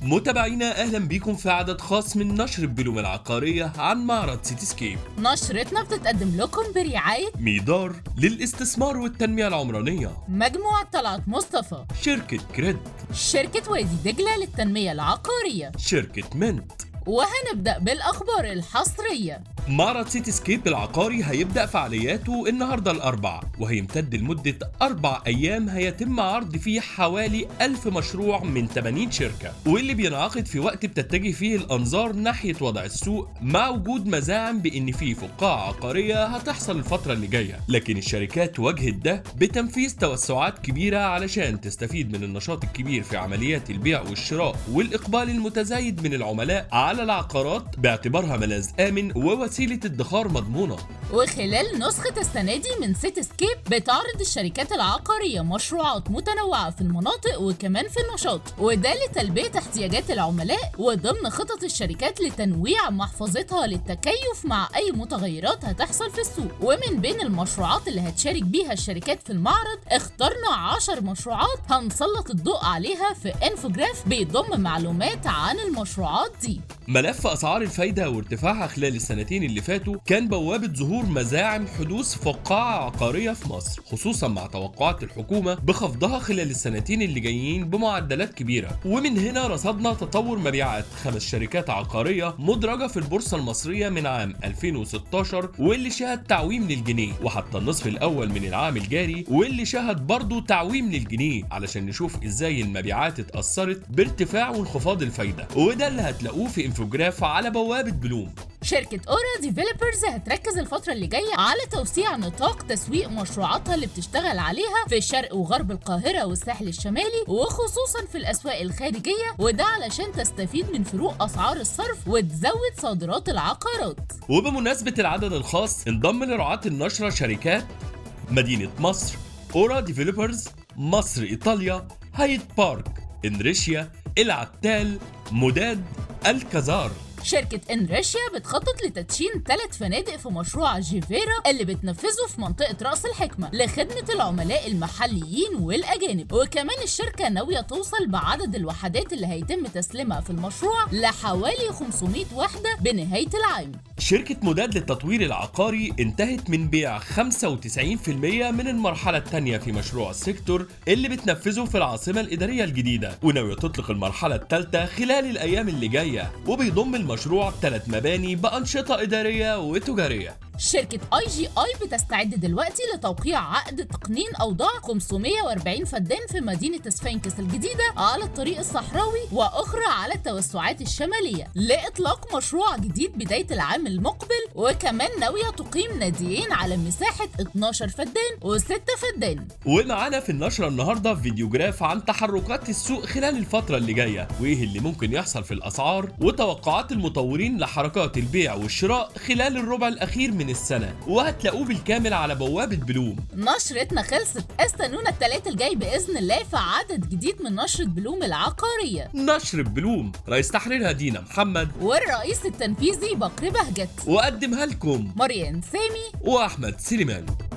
متابعينا اهلا بيكم في عدد خاص من نشر البلوم العقاريه عن معرض سيتي سكيب نشرتنا بتتقدم لكم برعاية ميدار للاستثمار والتنميه العمرانيه مجموعة طلعت مصطفى شركه كريد شركة وادي دجلة للتنمية العقارية شركه منت وهنبدأ بالأخبار الحصرية معرض سيتي سكيب العقاري هيبدأ فعالياته النهاردة الأربع وهيمتد لمدة أربع أيام هيتم عرض فيه حوالي ألف مشروع من 80 شركة واللي بينعقد في وقت بتتجه فيه الأنظار ناحية وضع السوق مع وجود مزاعم بإن في فقاعة عقارية هتحصل الفترة اللي جاية لكن الشركات واجهت ده بتنفيذ توسعات كبيرة علشان تستفيد من النشاط الكبير في عمليات البيع والشراء والإقبال المتزايد من العملاء على العقارات باعتبارها ملاذ آمن ووسيلة ادخار مضمونة وخلال نسخة السنة دي من سيتي سكيب بتعرض الشركات العقارية مشروعات متنوعة في المناطق وكمان في النشاط وده لتلبية احتياجات العملاء وضمن خطط الشركات لتنويع محفظتها للتكيف مع أي متغيرات هتحصل في السوق ومن بين المشروعات اللي هتشارك بيها الشركات في المعرض اخترنا 10 مشروعات هنسلط الضوء عليها في انفوجراف بيضم معلومات عن المشروعات دي ملف أسعار الفايدة وارتفاعها خلال السنتين اللي فاتوا كان بوابة ظهور مزاعم حدوث فقاعة عقارية في مصر خصوصا مع توقعات الحكومة بخفضها خلال السنتين اللي جايين بمعدلات كبيرة ومن هنا رصدنا تطور مبيعات خمس شركات عقارية مدرجة في البورصة المصرية من عام 2016 واللي شهد تعويم للجنيه وحتى النصف الأول من العام الجاري واللي شهد برضه تعويم للجنيه علشان نشوف ازاي المبيعات اتأثرت بارتفاع وانخفاض الفايدة وده اللي هتلاقوه في انفوجراف على بوابة بلوم شركة اورا ديفلوبرز هتركز الفترة اللي جاية على توسيع نطاق تسويق مشروعاتها اللي بتشتغل عليها في شرق وغرب القاهرة والساحل الشمالي وخصوصا في الأسواق الخارجية وده علشان تستفيد من فروق أسعار الصرف وتزود صادرات العقارات وبمناسبة العدد الخاص انضم لرعاة النشرة شركات مدينة مصر أورا ديفلوبرز مصر إيطاليا هايد بارك إنريشيا العتال مداد الكازار شركة انريشيا بتخطط لتدشين ثلاث فنادق في مشروع جيفيرا اللي بتنفذه في منطقة رأس الحكمة لخدمة العملاء المحليين والأجانب وكمان الشركة ناوية توصل بعدد الوحدات اللي هيتم تسليمها في المشروع لحوالي 500 وحدة بنهاية العام شركة مداد للتطوير العقاري انتهت من بيع 95% من المرحلة الثانية في مشروع السيكتور اللي بتنفذه في العاصمة الإدارية الجديدة وناوية تطلق المرحلة الثالثة خلال الأيام اللي جاية وبيضم المشروع ثلاث مباني بأنشطة إدارية وتجارية شركة اي جي اي بتستعد دلوقتي لتوقيع عقد تقنين اوضاع 540 فدان في مدينة سفنكس الجديدة على الطريق الصحراوي واخرى على التوسعات الشمالية لاطلاق مشروع جديد بداية العام المقبل وكمان ناوية تقيم ناديين على مساحة 12 فدان و6 فدان ومعانا في النشرة النهاردة فيديوجراف عن تحركات السوق خلال الفترة اللي جاية وإيه اللي ممكن يحصل في الأسعار وتوقعات المطورين لحركات البيع والشراء خلال الربع الأخير من السنة وهتلاقوه بالكامل على بوابة بلوم نشرتنا خلصت استنونا التلاتة الجاي بإذن الله في عدد جديد من نشرة بلوم العقارية نشر بلوم رئيس تحريرها دينا محمد والرئيس التنفيذي بكر بهجت وقدمها لكم مريان سامي وأحمد سليمان